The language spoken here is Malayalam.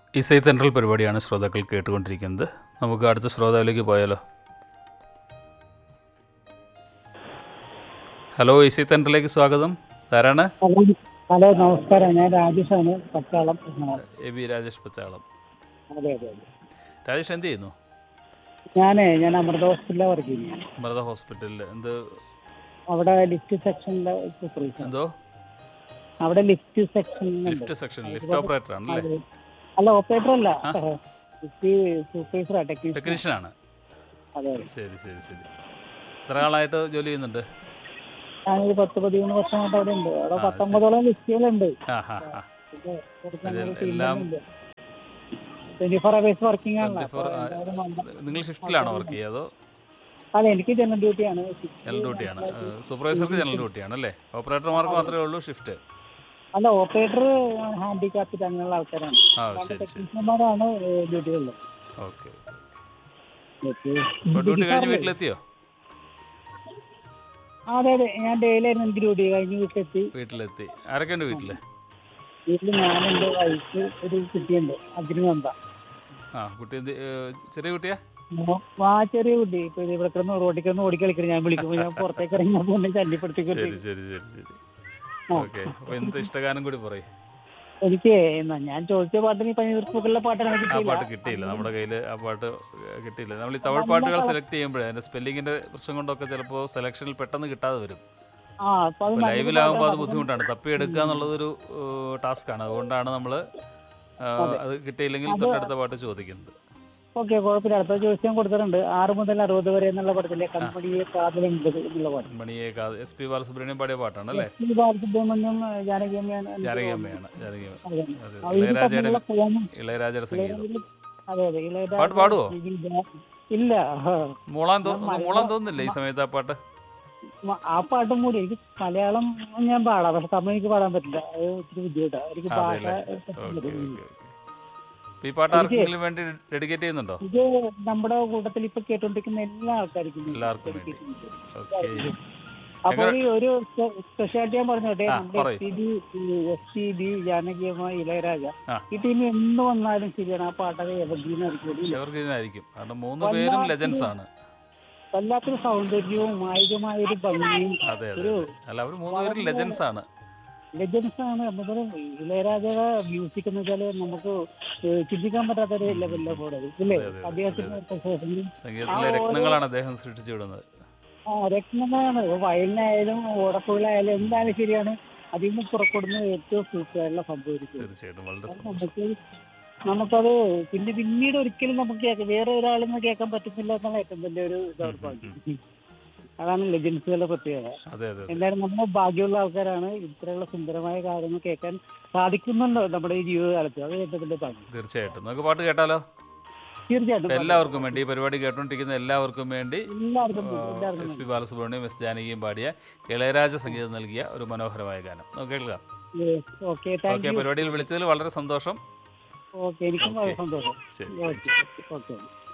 ഇസൈ തെൻട്രൽ പരിപാടിയാണ് ശ്രോതാക്കൾ കേട്ടുകൊണ്ടിരിക്കുന്നത് നമുക്ക് അടുത്ത ശ്രോതാവിലേക്ക് പോയാലോ ഹലോ ഇസൈ തെൻട്രലിലേക്ക് സ്വാഗതം ആരാണ് ഹലോ ഹലോ നമസ്കാരം ഞാൻ രാജേഷാണ് പച്ചാളം എ ബി രാജേഷ് പച്ചാളം അതെ അതെ അതെ രാജേഷ് എന്ത് ചെയ്യുന്നു ഞാനേ ഞാൻ അമൃത ഹോസ്പിറ്റലിലാണ് വർക്ക് ചെയ്യുന്നത് അമൃത ഹോസ്പിറ്റലിൽ എന്ത് അവിടെ ലിഫ്റ്റ് സെക്ഷനിലെ സൂപ്പർവൈസർ എന്തോ അവിടെ lift section lift section lift operator ആണല്ലേ അല്ല ഓപ്പറേറ്റർ അല്ല ആ. ലിഫ്റ്റ് സൂപ്പർവൈസറാ ടെക്നീഷ്യൻ ടെക്നീഷ്യനാണ് അതെ അതെ ശരി ശരി ശരി എത്ര ആളായിട്ട് ജോലി ചെയ്യുന്നുണ്ട് ഞാനൊരു പത്ത് പതിമൂന്ന് വർഷമായിട്ട് അവിടെ ഉണ്ട് അവിടെ ആ, പത്തൊമ്പതോളം ലിഫ്റ്റുകളുണ്ട് ആ ഹാ ഹാ എല്ലാം- ട്വന്റി ഫോർ അവേഴ്സ് വർക്കിംഗ് ആണ് 24 നിങ്ങൾ ഷിഫ്റ്റിലാണോ വർക്ക് ചെയ്യുക അതോ അതെ എനിക്ക് ജനറൽ ഡ്യൂട്ടിയാണ് ജനറൽ ഡ്യൂട്ടിയാണ് സൂപ്പർവൈസർക്ക് ജനറൽ ഡ്യൂട്ടിയാണ് അല്ലേ ഓപ്പറേറ്റർമാർക്ക് മാത്രമേ ഉള്ളൂ ഷിഫ്റ്റ് അല്ല ഓപ്പറേറ്റർ ഹാൻഡിക്യാപ്റ്റ് അങ്ങനെയുള്ള ആൾക്കാരാണ് ആ ശരി ശരി ടെക്നീഷ്യന്മാരാണ് ഡ്യൂട്ടികളിൽ ഓക്കെ ഇപ്പോൾ ഡ്യൂട്ടി കഴിഞ്ഞ് വീട്ടിലെത്തിയോ അതെ അതെ ഞാൻ ഡെയിലായിരുന്നു എനിക്ക് ഡ്യൂട്ടി കഴിഞ്ഞ് വീട്ടിലെത്തി വീട്ടിലെത്തി ആരൊക്കെയുണ്ട് വീട്ടിൽ വീട്ടിൽ ഞാനുണ്ട് വൈഫ് ഒരു കുട്ടിയുണ്ട് അതിന് വന്ന ആ കുട്ടി എന്ത് ഏ, ചെറിയ കുട്ടിയാ ആ ചെറിയ കുട്ടി ഇപ്പൊ ഇത് ഇവിടെ കിടന്ന് റോഡിൽ കിടന്ന് ഓടിക്കളിക്കണം ഞാൻ വിളിക്കുമ്പോൾ ഞാൻ പുറത്തേക്ക് ഇറങ്ങിയപ്പോൾ എന്നെ ശല്യപ്പെടുത്തിക്കൊണ്ട് ശരി ശരി ശരി ശരി ആ. ഓക്കെ അപ്പോൾ എന്ത് ഇഷ്ടഗാനം കൂടി പറയും എനിക്ക് എന്നാ ഞാൻ ചോദിച്ച പാട്ടിന് ഇപ്പൊ ഇവർക്കുള്ള പാട്ടാണ് ആ കിട്ടിയില്ല പാട്ട് കിട്ടിയില്ല നമ്മുടെ കയ്യിൽ ആ പാട്ട് കിട്ടിയില്ല നമ്മൾ ഈ തമിഴ് പാട്ടുകൾ സെലക്ട് ചെയ്യുമ്പോഴേ അതിന്റെ സ്പെല്ലിങ്ങിന്റെ പ്രശ്നം കൊണ്ടൊക്കെ ചിലപ്പോൾ സെലക്ഷനിൽ പെട്ടെന്ന് കിട്ടാതെ വരും ആ അപ്പൊ അത് അപ്പോൾ നല്ലൊരു ലൈവിലാകുമ്പോൾ അത് പാട്ടാണ്. ബുദ്ധിമുട്ടാണ് തപ്പിയെടുക്കുക എന്നുള്ളതൊരു ടാസ്ക്കാണ് അതുകൊണ്ടാണ് നമ്മൾ അത് കിട്ടിയില്ലെങ്കിൽ അത് തൊട്ടടുത്ത പാട്ട് ചോദിക്കുന്നത് ഓക്കെ കുഴപ്പമില്ല അടുത്ത ചോദിച്ചാൽ കൊടുത്തിട്ടുണ്ട് ആറ് മുതൽ അറുപത് വരെ എന്നുള്ള പടത്തിലെ കമ്പനിയെ കാതലുണ്ട് എന്നുള്ള പാട്ട് മണിയെ എസ് പി ബാലസുബ്രഹ്മണ്യം പാടിയ പാട്ടാണ് അല്ലേ ഈ ബാലസുബ്രഹ്മണ്യം ജാനകിയമ്മയാണ് എനിക്ക് ജാനകിയമ്മയാണ് ജാനകിയമ്മ അതെ. അതെ ആ, ഇത് ഇളയരാജയുടെ തമ്മിലുള്ള കോമൺ ഇളയരാജയുടെ സംഗീതം ഇളയരാജ- അതെ അതെ ഇളയരാജ പാട്ട് പാടുവോ? ഇതിൽ- ഇല്ല ആ. മൂളാൻ തോ ഞാൻ മലയാളം- മൂളാൻ തോന്നുന്നില്ല ഈ സമയത്ത് ആ പാട്ട് മ- ആ പാട്ടും കൂടി എനിക്ക് മലയാളം ഞാൻ പാടാം പക്ഷെ തമിഴ് എനിക്ക് പാടാൻ പറ്റില്ല അത് ഇത്തിരി ബുദ്ധിമുട്ടാണ് എനിക്ക് അതെ ഭാഷ അല്ലേ? ഓക്കെ ഓക്കെ ഉം. ഓക്കെ അപ്പൊ ഈ പാട്ട് എനിക്ക് ആർക്കെങ്കിലും വേണ്ടി ഡെഡിക്കേറ്റ് ചെയ്യുന്നുണ്ടോ ഇത് നമ്മുടെ കൂട്ടത്തിൽ ഇപ്പൊ കേട്ടോണ്ടിരിക്കുന്ന എല്ലാ ആൾക്കാർക്കും എല്ലാവർക്കും വേണ്ടി. ഓക്കെ അപ്പൊ ഈ ഒരു സ്പെഷ്യാലിറ്റി ഞാൻ പറഞ്ഞോട്ടെ ആ, നമ്മുടെ പറയൂ. S P B S P B ജാനകിയമ്മ ഇളയരാജ ആ. ഈ ടീം എന്ന് വന്നാലും ശരിയാണ് ആ പാട്ടൊക്കെ എവർഗ്രീനായിരിക്കും എവർക്ക് ഇതിനായിരിക്കും കാരണം മൂന്ന് പേരും ലെജൻസ് ആണ് വല്ലാത്തൊരു സൗന്ദര്യവും മായികമായ ഒരു ഭംഗിയും അതെ അതെ ഒരു അതെ. അല്ല അവർ മൂന്ന് പേരും ലെജൻസ് ആണ് ലെജൻസ് ആണ് നമുക്കൊരു ഇളയരാജയുടെ മ്യൂസിക് എന്ന് വെച്ചാല് നമുക്ക് ഏഹ് ചിന്തിക്കാൻ പറ്റാത്ത ഒരു ലെവലിലെ പോണത് ഇല്ലേ അതെ, അതെ, അദ്ദേഹത്തിന്റെ പ്രശോഭനയും സംഗീതത്തിലെ ആ, ഓരോ- രത്നങ്ങളാണ് അദ്ദേഹം സൃഷ്ടിച്ചു വിടുന്നത് ആ രത്നങ്ങളാണ് വയലിനായാലും ഓടക്കുഴലായാലും എന്തായാലും ശരിയാണ് അതിൽ നിന്ന് പുറപ്പെടുന്ന ഏറ്റവും സൂപ്പറായിട്ടുള്ള സംഭവിച്ചത് തീർച്ചയായിട്ടും വളരെ സന്തോഷം നമുക്ക് നമുക്കത് പിന്നെ പിന്നീട് ഒരിക്കലും നമുക്ക് കേൾക്കാം വേറെ ഒരാളിൽ നിന്ന് കേൾക്കാൻ പറ്റുന്നില്ല എന്നുള്ള ഏറ്റവും വലിയ ഒരു ദൗർഭാഗ്യം അതാണ് ലെജൻസുകളുടെ പ്രത്യേകത അതെ അതെ അതെ എന്തായാലും നമ്മൾ ഭാഗ്യമുള്ള ആൾക്കാരാണ് ഇത്രയുള്ള സുന്ദരമായ കാര്യങ്ങൾ കേൾക്കാൻ സാധിക്കുന്നുണ്ടോ നമ്മുടെ ഈ ജീവിതകാലത്ത് അത് ഏറ്റവും വലിയ ഭാഗ്യം തീർച്ചയായിട്ടും നമുക്ക് പാട്ട് കേട്ടാലോ തീർച്ചയായിട്ടും എല്ലാവർക്കും വേണ്ടി ഈ പരിപാടി കേട്ടോണ്ടിരിക്കുന്ന എല്ലാവർക്കും വേണ്ടി എല്ലാവർക്കും എസ് എല്ലാവർക്കും പി ബാലസുബ്രഹ്മണ്യം എസ് ജാനകിയും പാടിയ ഇളയരാജ സംഗീതം നൽകിയ ഒരു മനോഹരമായ ഗാനം നമുക്ക് കേൾക്കാം ഓക്കെ താങ്ക് ഓക്കെ യു പരിപാടിയിൽ വിളിച്ചതിൽ വളരെ സന്തോഷം ഓക്കെ എനിക്കും വളരെ ഓക്കെ. സന്തോഷം ശരി ഓക്കെ ഓക്കെ